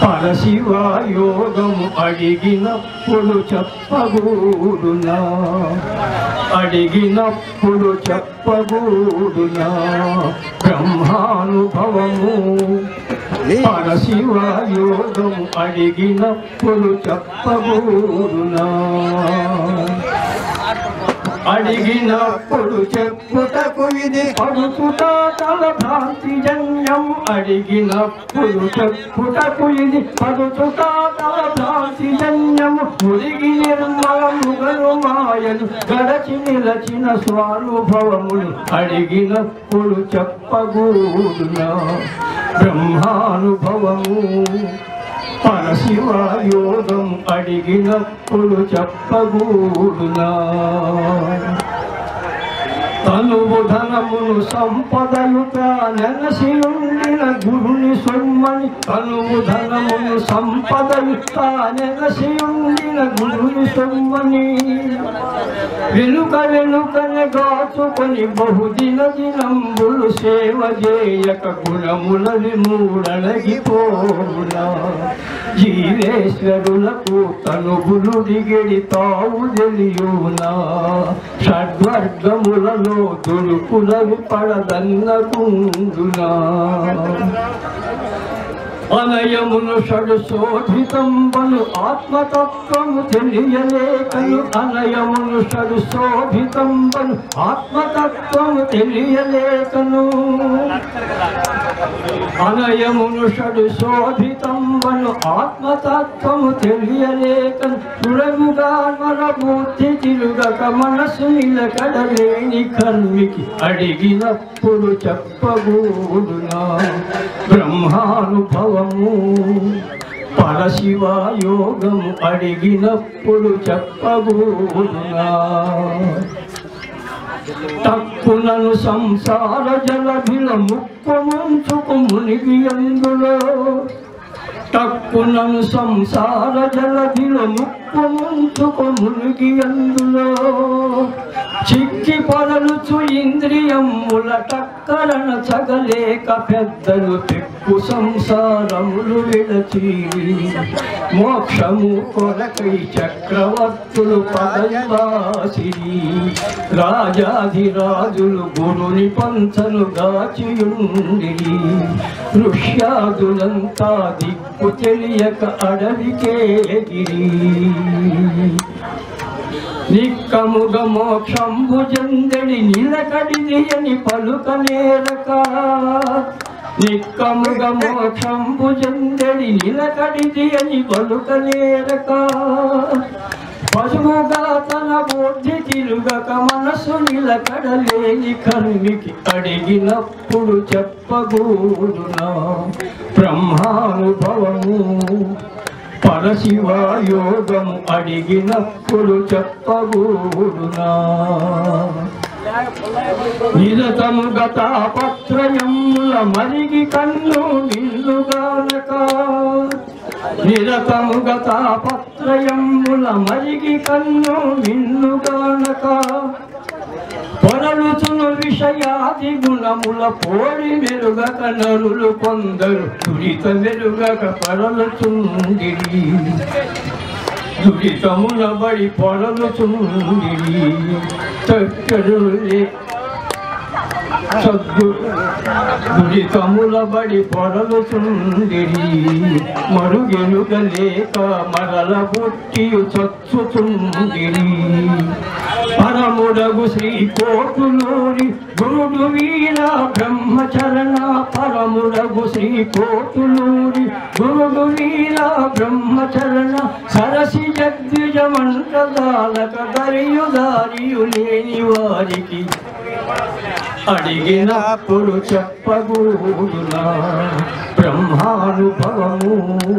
పరశివాయోగము అడిగినప్పుడు చెప్పగూడునా అడిగినప్పుడు చెప్పగూడునా బ్రహ్మానుభవము పరశివాయోగము అడిగినప్పుడు చెప్పగూడునా అడిగినప్పుడు చెప్పుటకు ఇది పడుకుట తల భ్రాంతి జన్యం అడిగినప్పుడు చెప్పుటకు ఇది పడుకుట తల భ్రాంతి జన్యం మురిగి నిర్మలముగలు మాయలు గడచి నిలచిన స్వానుభవములు అడిగినప్పుడు చెప్పగూడునా బ్రహ్మానుభవము పరశివాయోగం అడిగినప్పుడు చెప్పగూడునా తనువు ధనమును సంపదయుత నెలసి ఉండిన గురుని సొమ్మని తనువు ధనమును సంపదయుత నెలసి ఉండిన గురుని సొమ్మని వెనుక వెనుకనే గాచుకొని బహుదిన దినంబులు సేవ చేయక గుణములని మూడలగిపోవునా జీవేశ్వరులకు తనుబులు దిగిడి తావు తెలియునా షడ్వర్గములలో దుడుకులవి పడదన్నకుండునా అనయమును షడు శోభితంబను ఆత్మతత్వము తెలియలేకను అనయమును షడు శోభితంబను ఆత్మతత్వము తెలియలేకను అనయమును షడు శోభితంబను ఆత్మతత్వము తెలియలేకను సురముగా మన బుద్ధి తిరుగక మనసు నిలకడలేని కర్మికి అడిగినప్పుడు చెప్పగూడునా బ్రహ్మానుభవము పరశివాయోగము అడిగినప్పుడు చెప్పగూడునా తక్కునను సంసార జలభిల ముక్కు ముంచుకు మునిగి అందులో తక్కునను సంసార జలభిల ముక్కు ముంచుకు మునిగి అందులో చిక్కి పొరలుచు ఇంద్రియముల టక్కరన చగలేక పెద్దలు పెక్కు సంసారములు విడచి మోక్షము కొరకై చక్రవర్తులు పదయవాసిరి రాజాధిరాజులు గురుని పంచను గాచియుండిరి ఋష్యాదులంతా దిక్కు తెలియక అడవికేగిరి నిక్కముగ మోక్షంబు జందడి నిలకడిది అని పలుకనేరక నిక్కముగ మోక్షంబు జందడి నిలకడిది అని పలుకనేరక పశువుగా తన బుద్ధి తిరుగక మనసు నిలకడలేని కన్నికి అడిగినప్పుడు చెప్పగూడునా బ్రహ్మానుభవము పరశివాయోగము అడిగినప్పుడు చెప్పగూడునా నిరతము గతాపత్రయముల మరిగి కన్ను నిల్లుగానక నిరతము గతాపత్రయముల మరిగి కన్ను నిల్లుగానక పొరలుచును విషయాది గుణముల పోడి మెరుగక నరులు కొందరు దురిత మెరుగక పరలుచుండిరి దురితముల బడి పొరలుచుండిరి తక్కరులే సద్దు దురితముల బడి పొరలుచుండిరి మరుగెలుగ లేక మరల బుట్టియు చచ్చుచుండిరి పరముడగు శ్రీ కోటులూరి గురుడు వీర బ్రహ్మచరణ పరముడగు శ్రీ కోటులూరి గురుడు వీర బ్రహ్మచరణ సరసి జగ్విజ మంత్రదాలక దరియు దారియు లేని వారికి అడిగినప్పుడు చెప్పగూడునా బ్రహ్మానుభవము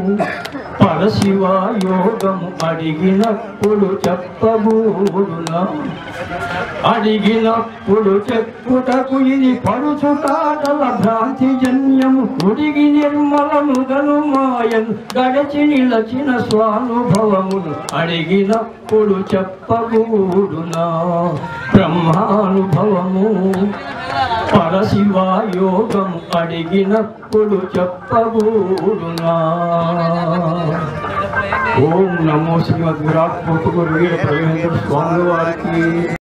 పరశివాయోగము అడిగినప్పుడు చెప్పగూడునా అడిగినప్పుడు చెప్పుటకు ఇది పడుచుటాటల భ్రాంతి జన్యము ఉడిగి నిర్మలము గను మాయను గడచి నిలచిన స్వానుభవమును అడిగినప్పుడు చెప్పగూడునా బ్రహ్మానుభవము పరశివ యోగం అడిగినప్పుడు చెప్పబూడునా ఓం నమో శ్రీమద్ విరాట్ పోతుగురు వీర ప్రవేంద్ర స్వామి వారికి